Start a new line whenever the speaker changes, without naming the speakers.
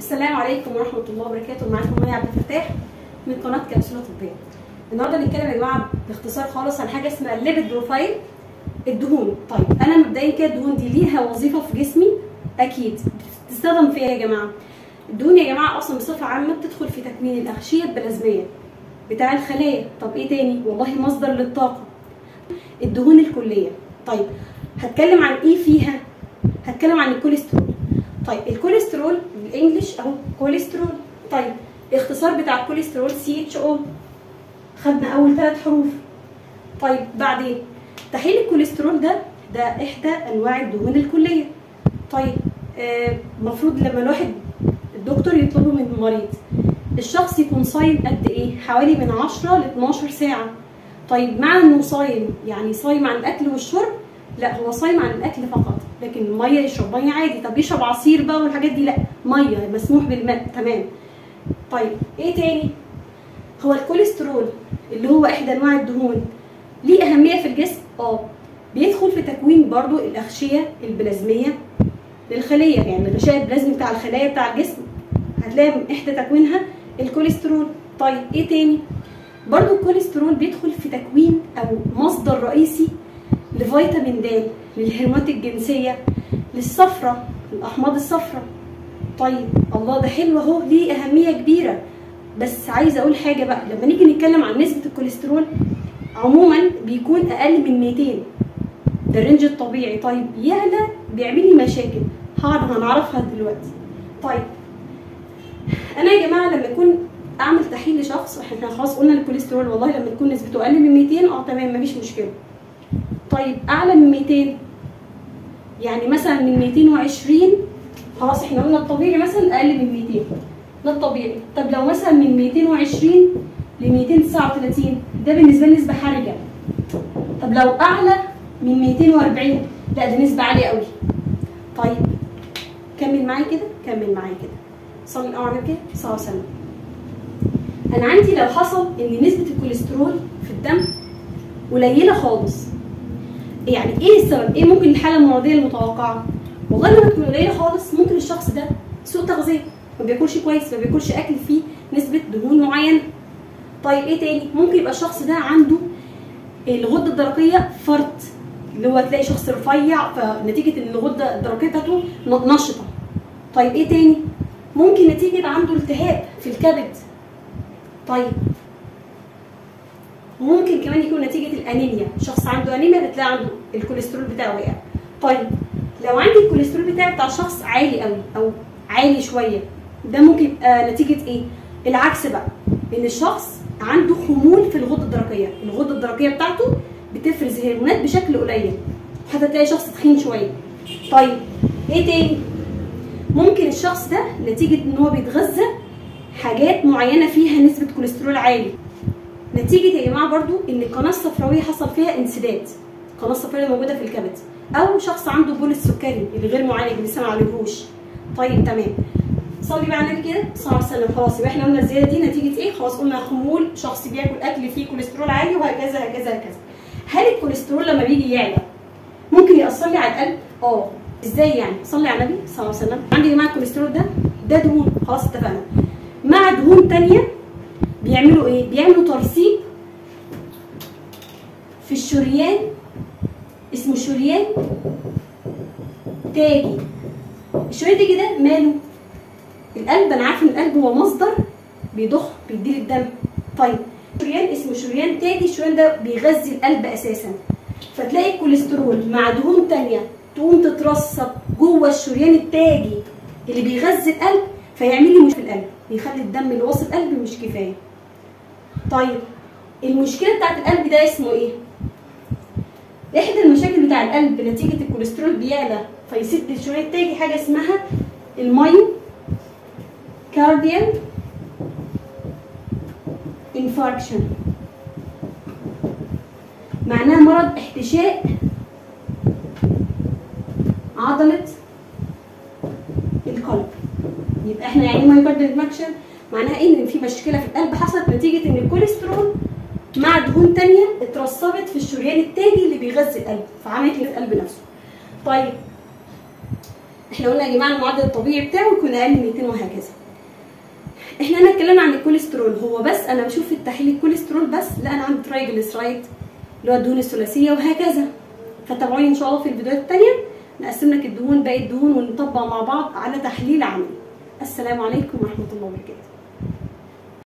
السلام عليكم ورحمه الله وبركاته معاكم مي عبد الفتاح من قناه كبسوله طبيه النهارده هنتكلم يا جماعه باختصار خالص عن حاجه اسمها الليبيد بروفايل الدهون طيب انا مبدئيا كده الدهون دي ليها وظيفه في جسمي اكيد بتستخدم في ايه يا جماعه الدهون يا جماعه اصلا بصفه عامه بتدخل في تكوين الاغشيه البلازميه بتاع الخلايا طب ايه تاني والله مصدر للطاقه الدهون الكليه طيب هتكلم عن ايه فيها هتكلم عن الكوليسترول طيب الكوليسترول بالانجلش اهو كوليسترول طيب الاختصار بتاع الكوليسترول سي اتش او خدنا اول ثلاث حروف طيب بعدين تحليل الكوليسترول ده ده احدى انواع الدهون الكليه طيب المفروض آه لما الواحد الدكتور يطلبه من المريض الشخص يكون صايم قد ايه حوالي من 10 ل 12 ساعه طيب مع انه صايم يعني صايم عن الاكل والشرب لا هو صايم عن الاكل فقط لكن الميه يشرب ميه عادي طب يشرب عصير بقى والحاجات دي لا ميه مسموح بالماء تمام طيب ايه تاني هو الكوليسترول اللي هو احدى انواع الدهون ليه اهميه في الجسم اه بيدخل في تكوين برضو الاغشيه البلازميه للخليه يعني الغشاء البلازمي بتاع الخلايا بتاع الجسم هتلاقي احدى تكوينها الكوليسترول طيب ايه تاني برضو الكوليسترول بيدخل في تكوين او مصدر رئيسي لفيتامين د للهرمونات الجنسيه للصفرة الاحماض الصفراء طيب الله ده حلو اهو ليه اهميه كبيره بس عايزه اقول حاجه بقى لما نيجي نتكلم عن نسبه الكوليسترول عموما بيكون اقل من 200 ده الرينج الطبيعي طيب يعلى بيعمل لي مشاكل حاضر هنعرفها دلوقتي طيب انا يا جماعه لما يكون اعمل تحليل لشخص احنا خلاص قلنا الكوليسترول والله لما تكون نسبته اقل من 200 اه تمام مفيش مشكله طيب اعلى من 200 يعني مثلا من 220 خلاص احنا قلنا الطبيعي مثلا اقل من 200 ده الطبيعي طب لو مثلا من 220 ل 239 ده بالنسبه لي نسبه حرجه طب لو اعلى من 240 لا ده نسبه عاليه قوي طيب كمل معايا كده كمل معايا كده صلي الاول على كده صلى الله عليه وسلم انا عندي لو حصل ان نسبه الكوليسترول في الدم قليله خالص يعني ايه السبب ايه ممكن الحاله المرضيه المتوقعه والله لما تكون قليله خالص ممكن الشخص ده سوء تغذيه ما بياكلش كويس ما بياكلش اكل فيه نسبه دهون معينه طيب ايه تاني ممكن يبقى الشخص ده عنده الغده الدرقيه فرط اللي هو تلاقي شخص رفيع فنتيجه ان الغده الدرقيه بتاعته نشطه طيب ايه تاني ممكن نتيجه عنده التهاب في الكبد طيب ممكن كمان يكون نتيجه الانيميا شخص عنده انيميا بتلاقي عنده الكوليسترول بتاعه وقع طيب لو عندي الكوليسترول بتاعي بتاع شخص عالي قوي او عالي شويه ده ممكن يبقى نتيجه ايه العكس بقى ان الشخص عنده خمول في الغده الدرقيه الغده الدرقيه بتاعته بتفرز هرمونات بشكل قليل حتى تلاقي شخص تخين شويه طيب ايه تاني ممكن الشخص ده نتيجه ان هو بيتغذى حاجات معينه فيها نسبه كوليسترول عالي نتيجه يا جماعه برضو ان القناه الصفراويه حصل فيها انسداد القناه الصفراويه موجوده في الكبد او شخص عنده بول السكري اللي غير معالج لسه ما عالجهوش طيب تمام صلي بقى على النبي كده صلى الله عليه وسلم خلاص يبقى احنا قلنا الزياده دي نتيجه ايه خلاص قلنا خمول شخص بياكل اكل فيه كوليسترول عالي وهكذا هكذا هكذا هل الكوليسترول لما بيجي يعلى ممكن ياثر لي على القلب اه ازاي يعني صلي على النبي صلى الله عليه وسلم عندي يا جماعه الكوليسترول ده ده دهون خلاص اتفقنا مع دهون ثانيه بيعملوا ايه بيعملوا ترسيب في الشريان اسمه شريان تاجي الشريان التاجي ده ماله القلب انا عارفه ان القلب هو مصدر بيضخ بيدير الدم طيب شريان اسمه شريان تاجي الشريان ده بيغذي القلب اساسا فتلاقي الكوليسترول مع دهون تانية تقوم تترسب جوه الشريان التاجي اللي بيغذي القلب فيعمل لي مشكله في القلب يخلي الدم اللي واصل القلب مش كفايه طيب المشكله بتاعت القلب ده اسمه ايه احدى المشاكل بتاع القلب نتيجه الكوليسترول بيعلى فيسد الشريان التاجي حاجه اسمها المايو كارديال انفاركشن معناها مرض احتشاء عضلة القلب يبقى احنا يعني مايوكارديال انفاركشن معناها ايه ان في مشكله في القلب حصلت نتيجه ان الكوليسترول مع دهون تانية اترسبت في الشريان التاجي اللي بيغذي القلب فعملت لي في القلب نفسه طيب احنا قلنا يا جماعه المعدل الطبيعي بتاعه يكون اقل من 200 وهكذا احنا هنا اتكلمنا عن الكوليسترول هو بس انا بشوف في التحليل الكوليسترول بس لا انا عندي ترايجليسرايد اللي هو الدهون الثلاثيه وهكذا فتابعوني ان شاء الله في الفيديوهات التانيه نقسم لك الدهون باقي الدهون ونطبق مع بعض على تحليل عملي السلام عليكم ورحمه الله وبركاته